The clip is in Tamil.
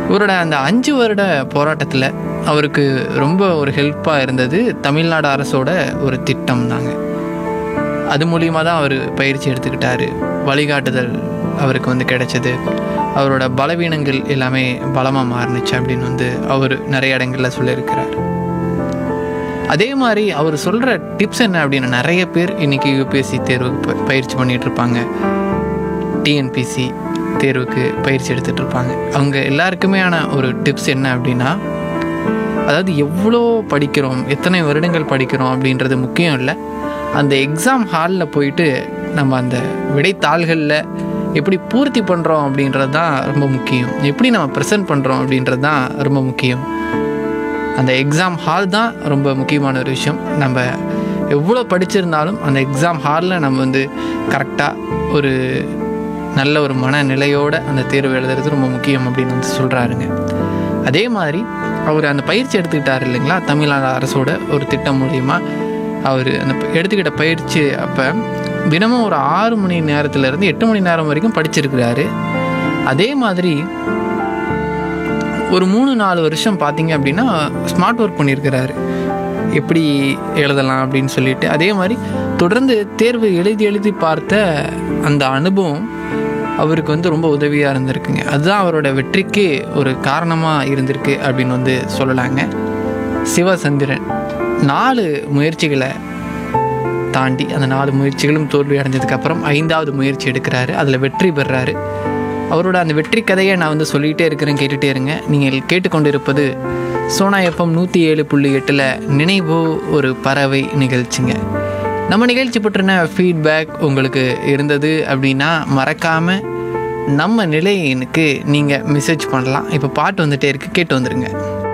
இவரோட அந்த அஞ்சு வருட போராட்டத்தில் அவருக்கு ரொம்ப ஒரு ஹெல்ப்பாக இருந்தது தமிழ்நாடு அரசோட ஒரு திட்டம் தாங்க அது மூலியமாக தான் அவர் பயிற்சி எடுத்துக்கிட்டாரு வழிகாட்டுதல் அவருக்கு வந்து கிடைச்சது அவரோட பலவீனங்கள் எல்லாமே பலமாக மாறுனுச்சு அப்படின்னு வந்து அவர் நிறைய இடங்களில் சொல்லியிருக்கிறார் அதே மாதிரி அவர் சொல்கிற டிப்ஸ் என்ன அப்படின்னு நிறைய பேர் இன்றைக்கி யூபிஎஸ்சி தேர்வுக்கு ப- பயிற்சி பண்ணிகிட்டு இருப்பாங்க டிஎன்பிசி தேர்வுக்கு பயிற்சி எடுத்துகிட்டு இருப்பாங்க அவங்க எல்லாருக்குமேயான ஒரு டிப்ஸ் என்ன அப்படின்னா அதாவது எவ்வளோ படிக்கிறோம் எத்தனை வருடங்கள் படிக்கிறோம் அப்படின்றது முக்கியம் இல்லை அந்த எக்ஸாம் ஹாலில் போயிட்டு நம்ம அந்த விடைத்தாள்களில் எப்படி பூர்த்தி பண்ணுறோம் அப்படின்றது தான் ரொம்ப முக்கியம் எப்படி நம்ம ப்ரெசென்ட் பண்ணுறோம் அப்படின்றது தான் ரொம்ப முக்கியம் அந்த எக்ஸாம் ஹால் தான் ரொம்ப முக்கியமான ஒரு விஷயம் நம்ம எவ்வளோ படிச்சிருந்தாலும் அந்த எக்ஸாம் ஹாலில் நம்ம வந்து கரெக்டாக ஒரு நல்ல ஒரு மனநிலையோட அந்த தேர்வு எழுதுறது ரொம்ப முக்கியம் அப்படின்னு வந்து சொல்கிறாருங்க அதே மாதிரி அவர் அந்த பயிற்சி எடுத்துக்கிட்டார் இல்லைங்களா தமிழ்நாடு அரசோட ஒரு திட்டம் மூலிமா அவர் அந்த ப- எடுத்துக்கிட்ட பயிற்சி அப்போ தினமும் ஒரு ஆறு மணி நேரத்துலேருந்து எட்டு மணி நேரம் வரைக்கும் படிச்சிருக்கிறாரு அதே மாதிரி ஒரு மூணு நாலு வருஷம் பார்த்தீங்க அப்படின்னா ஸ்மார்ட் ஒர்க் பண்ணியிருக்கிறாரு எப்படி எழுதலாம் அப்படின்னு சொல்லிட்டு அதே மாதிரி தொடர்ந்து தேர்வு எழுதி எழுதி பார்த்த அந்த அனுபவம் அவருக்கு வந்து ரொம்ப உதவியாக இருந்திருக்குங்க அதுதான் அவரோட வெற்றிக்கு ஒரு காரணமாக இருந்திருக்கு அப்படின்னு வந்து சொல்லலாங்க சிவசந்திரன் நாலு முயற்சிகளை தாண்டி அந்த நாலு முயற்சிகளும் தோல்வி அடைஞ்சதுக்கப்புறம் ஐந்தாவது முயற்சி எடுக்கிறாரு அதில் வெற்றி பெறுறாரு அவரோட அந்த வெற்றி கதையை நான் வந்து சொல்லிகிட்டே இருக்கிறேன் கேட்டுகிட்டே இருங்க நீங்கள் கேட்டுக்கொண்டிருப்பது சோனா எஃப்எம் நூற்றி ஏழு புள்ளி எட்டில் நினைவோ ஒரு பறவை நிகழ்ச்சிங்க நம்ம நிகழ்ச்சி பற்றின ஃபீட்பேக் உங்களுக்கு இருந்தது அப்படின்னா மறக்காமல் நம்ம நிலையனுக்கு நீங்கள் மெசேஜ் பண்ணலாம் இப்போ பாட்டு வந்துட்டே இருக்கு கேட்டு வந்துடுங்க